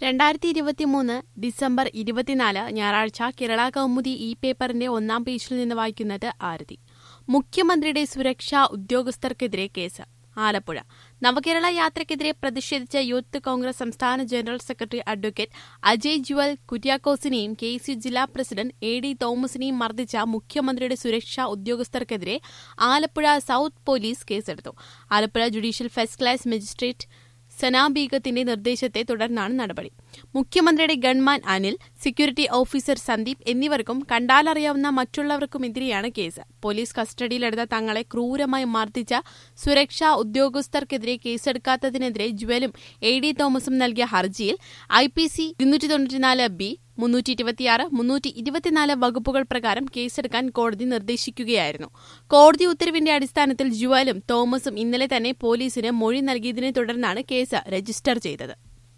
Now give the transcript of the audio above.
രണ്ടായിരത്തി ഇരുപത്തിമൂന്ന് ഡിസംബർ ഇരുപത്തിനാല് ഞായറാഴ്ച കേരള കൗമുദി ഇ പേപ്പറിന്റെ ഒന്നാം പേജിൽ നിന്ന് വായിക്കുന്നത് ആരതി മുഖ്യമന്ത്രിയുടെ സുരക്ഷാ ഉദ്യോഗസ്ഥർക്കെതിരെ കേസ് ആലപ്പുഴ നവകേരള യാത്രയ്ക്കെതിരെ പ്രതിഷേധിച്ച യൂത്ത് കോൺഗ്രസ് സംസ്ഥാന general secretary advocate Ajay Jewel കുര്യാക്കോസിനെയും കെ സി ജില്ലാ പ്രസിഡന്റ് എ ഡി തോമസിനെയും മർദ്ദിച്ച മുഖ്യമന്ത്രിയുടെ സുരക്ഷാ ഉദ്യോഗസ്ഥർക്കെതിരെ ആലപ്പുഴ സൌത്ത് പോലീസ് കേസെടുത്തു Alappuzha judicial first class magistrate Sana ബീഗത്തിന്റെ നിർദ്ദേശത്തെ തുടർന്നാണ് നടപടി മുഖ്യമന്ത്രിയുടെ gunman Anil security officer Sandeep എന്നിവർക്കും കണ്ടാലറിയാവുന്ന മറ്റുള്ളവർക്കുമെതിരെയാണ് കേസ് പോലീസ് കസ്റ്റഡിയിലെടുത്ത തങ്ങളെ ക്രൂരമായി മർദ്ദിച്ച സുരക്ഷാ ഉദ്യോഗസ്ഥർക്കെതിരെ കേസെടുക്കാത്തതിനെതിരെ ജ്വലും എ ഡി തോമസും നൽകിയ ഹർജിയിൽ ഐ പി സി ഇരുന്നൂറ്റി തൊണ്ണൂറ്റിനാല് ബി മുന്നൂറ്റി ഇരുപത്തിയാറ് മുന്നൂറ്റി ഇരുപത്തിനാല് വകുപ്പുകൾ പ്രകാരം കേസെടുക്കാൻ കോടതി നിർദ്ദേശിക്കുകയായിരുന്നു കോടതി ഉത്തരവിന്റെ അടിസ്ഥാനത്തിൽ ജുവലും തോമസും ഇന്നലെ തന്നെ പോലീസിന് മൊഴി നൽകിയതിനെ തുടർന്നാണ് കേസ് രജിസ്റ്റർ ചെയ്തത്